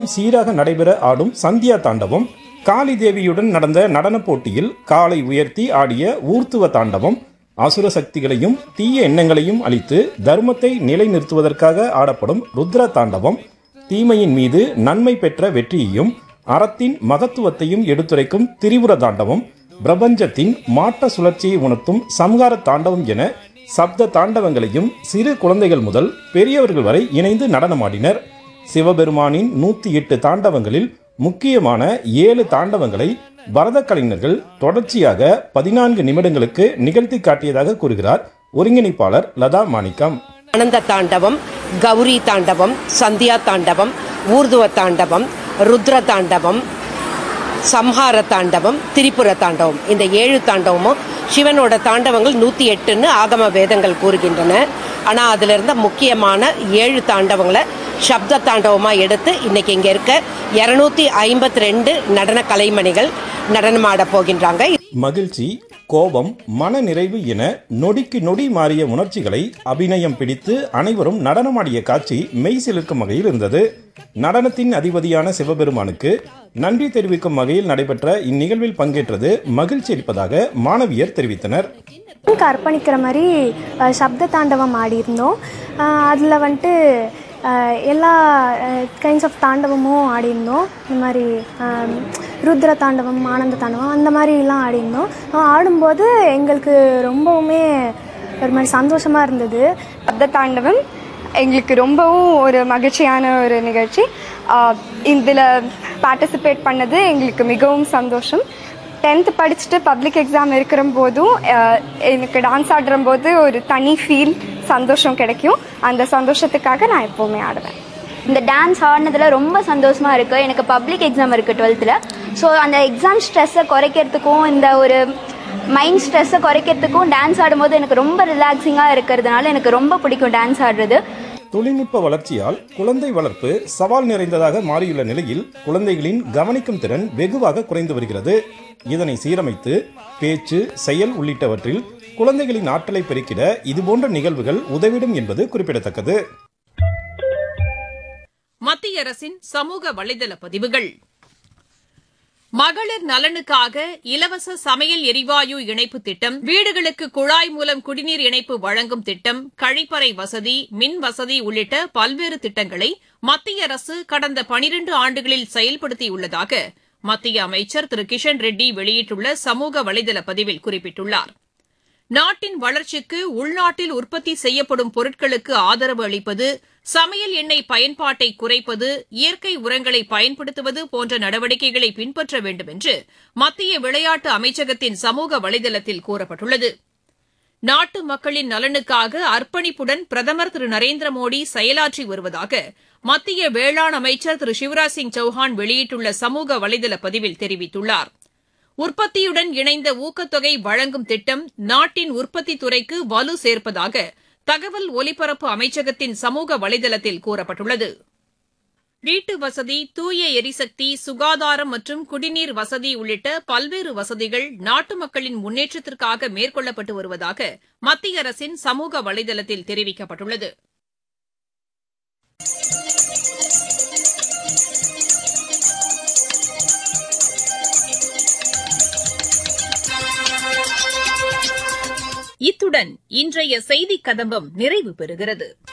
சீராக நடைபெற ஆடும் சந்தியா தாண்டவம் காளி தேவியுடன் நடந்த நடனப் போட்டியில் காலை உயர்த்தி ஆடிய ஊர்த்துவ தாண்டவம் அசுர சக்திகளையும் தீய எண்ணங்களையும் அழித்து தர்மத்தை நிலைநிறுத்துவதற்காக ஆடப்படும் ருத்ர தாண்டவம் தீமையின் மீது நன்மை பெற்ற வெற்றியையும் அறத்தின் மகத்துவத்தையும் எடுத்துரைக்கும் திரிபுர தாண்டவம் பிரபஞ்சத்தின் மாற்ற சுழற்சியை உணர்த்தும் சம்ஹார தாண்டவம் என சப்த தாண்டவங்களையும் சிறு குழந்தைகள் முதல் பெரியவர்கள் வரை இணைந்து நடனமாடினர் சிவபெருமானின் நூத்தி எட்டு தாண்டவங்களில் முக்கியமான ஏழு தாண்டவங்களை பரத கலைஞர்கள் தொடர்ச்சியாக பதினான்கு நிமிடங்களுக்கு நிகழ்த்தி காட்டியதாக கூறுகிறார் ஒருங்கிணைப்பாளர் லதா மாணிக்கம் ஆனந்த தாண்டவம் கௌரி தாண்டவம் சந்தியா தாண்டவம் ஊர்துவ தாண்டவம் ருத்ர தாண்டவம் சம்ஹார தாண்டவம் திரிபுர தாண்டவம் இந்த ஏழு தாண்டவமும் சிவனோட தாண்டவங்கள் நூற்றி எட்டுன்னு ஆகம வேதங்கள் கூறுகின்றன ஆனால் அதில் இருந்த முக்கியமான ஏழு தாண்டவங்களை சப்த தாண்டவமாக எடுத்து இன்னைக்கு இங்கே இருக்க இரநூத்தி ஐம்பத்தி ரெண்டு நடன கலைமணிகள் நடனமாட போகின்றாங்க மகிழ்ச்சி கோபம் மன நிறைவு என நொடிக்கு நொடி மாறிய உணர்ச்சிகளை அபிநயம் பிடித்து அனைவரும் நடனமாடிய காட்சி மெய் சிலிர்க்கும் வகையில் இருந்தது நடனத்தின் அதிபதியான சிவபெருமானுக்கு நன்றி தெரிவிக்கும் வகையில் நடைபெற்ற இந்நிகழ்வில் பங்கேற்றது மகிழ்ச்சி அளிப்பதாக மாணவியர் தெரிவித்தனர் எனக்கு அர்ப்பணிக்கிற மாதிரி அஹ், சப்த தாண்டவம் ஆடியிருந்தோம் அதில் வந்துட்டு அஹ், எல்லா கைண்ட்ஸ் ஆஃப் தாண்டவமும் ஆடியிருந்தோம் இந்த மாதிரி அஹ், ருத்ர தாண்டவம் ஆனந்த தாண்டவம் அந்த மாதிரிலாம் ஆடியிருந்தோம் அஹ், ஆடும்போது எங்களுக்கு ரொம்பவுமே ஒரு மாதிரி சந்தோஷமாக இருந்தது சப்த தாண்டவம் எங்களுக்கு ரொம்பவும் ஒரு மகிழ்ச்சியான ஒரு நிகழ்ச்சி இதில் பார்ட்டிசிபேட் பண்ணது எங்களுக்கு மிகவும் சந்தோஷம் டென்த்து படிச்சுட்டு பப்ளிக் எக்ஸாம் இருக்கிற போதும் அஹ், எனக்கு டான்ஸ் ஆடுற போது ஒரு தனி ஃபீல் சந்தோஷம் கிடைக்கும் அந்த சந்தோஷத்துக்காக நான் எப்போவுமே ஆடுவேன் இந்த டான்ஸ் ஆடினதில் ரொம்ப சந்தோஷமாக இருக்குது எனக்கு பப்ளிக் எக்ஸாம் இருக்குது டுவெல்த்தில் ஸோ அந்த எக்ஸாம் ஸ்ட்ரெஸ்ஸை குறைக்கிறதுக்கும் இந்த ஒரு மைண்ட் ஸ்ட்ரெஸ்ஸை குறைக்கிறதுக்கும் டான்ஸ் ஆடும்போது எனக்கு ரொம்ப ரிலாக்ஸிங்காக இருக்கிறதுனால எனக்கு ரொம்ப பிடிக்கும் டான்ஸ் ஆடுறது தொழில்நுட்ப வளர்ச்சியால் குழந்தை வளர்ப்பு சவால் நிறைந்ததாக மாறியுள்ள நிலையில் குழந்தைகளின் கவனிக்கும் திறன் வெகுவாக குறைந்து வருகிறது இதனை சீரமைத்து பேச்சு செயல் உள்ளிட்டவற்றில் குழந்தைகளின் ஆற்றலை பெருக்கிட இதுபோன்ற நிகழ்வுகள் உதவிடும் என்பது குறிப்பிடத்தக்கது மத்திய அரசின் சமூக வலைதள பதிவுகள் மகளிர் நலனுக்காக இலவச சமையல் எரிவாயு இணைப்பு திட்டம் வீடுகளுக்கு குழாய் மூலம் குடிநீர் இணைப்பு வழங்கும் திட்டம் கழிப்பறை வசதி மின் வசதி உள்ளிட்ட பல்வேறு திட்டங்களை மத்திய அரசு கடந்த பனிரண்டு ஆண்டுகளில் செயல்படுத்தியுள்ளதாக மத்திய அமைச்சர் திரு கிஷன் ரெட்டி வெளியிட்டுள்ள சமூக வலைதள பதிவில் குறிப்பிட்டுள்ளார் நாட்டின் வளர்ச்சிக்கு உள்நாட்டில் உற்பத்தி செய்யப்படும் பொருட்களுக்கு ஆதரவு அளிப்பது சமையல் எண்ணெய் பயன்பாட்டை குறைப்பது இயற்கை உரங்களை பயன்படுத்துவது போன்ற நடவடிக்கைகளை பின்பற்ற வேண்டும் என்று மத்திய விளையாட்டு அமைச்சகத்தின் சமூக வலைதளத்தில் கூறப்பட்டுள்ளது நாட்டு மக்களின் நலனுக்காக அர்ப்பணிப்புடன் பிரதமர் திரு நரேந்திர மோடி செயலாற்றி வருவதாக மத்திய வேளாண் அமைச்சர் திரு சிவராஜ் சிங் சௌஹான் வெளியிட்டுள்ள சமூக வலைதள பதிவில் தெரிவித்துள்ளார் உற்பத்தியுடன் இணைந்த ஊக்கத்தொகை வழங்கும் திட்டம் நாட்டின் உற்பத்தி துறைக்கு வலு சேர்ப்பதாக தகவல் ஒலிபரப்பு அமைச்சகத்தின் சமூக வலைதளத்தில் கூறப்பட்டுள்ளது வீட்டு வசதி தூய எரிசக்தி சுகாதாரம் மற்றும் குடிநீர் வசதி உள்ளிட்ட பல்வேறு வசதிகள் நாட்டு மக்களின் முன்னேற்றத்திற்காக மேற்கொள்ளப்பட்டு வருவதாக மத்திய அரசின் சமூக வலைதளத்தில் தெரிவிக்கப்பட்டுள்ளது இத்துடன் இன்றைய செய்திக் கதம்பம் நிறைவு பெறுகிறது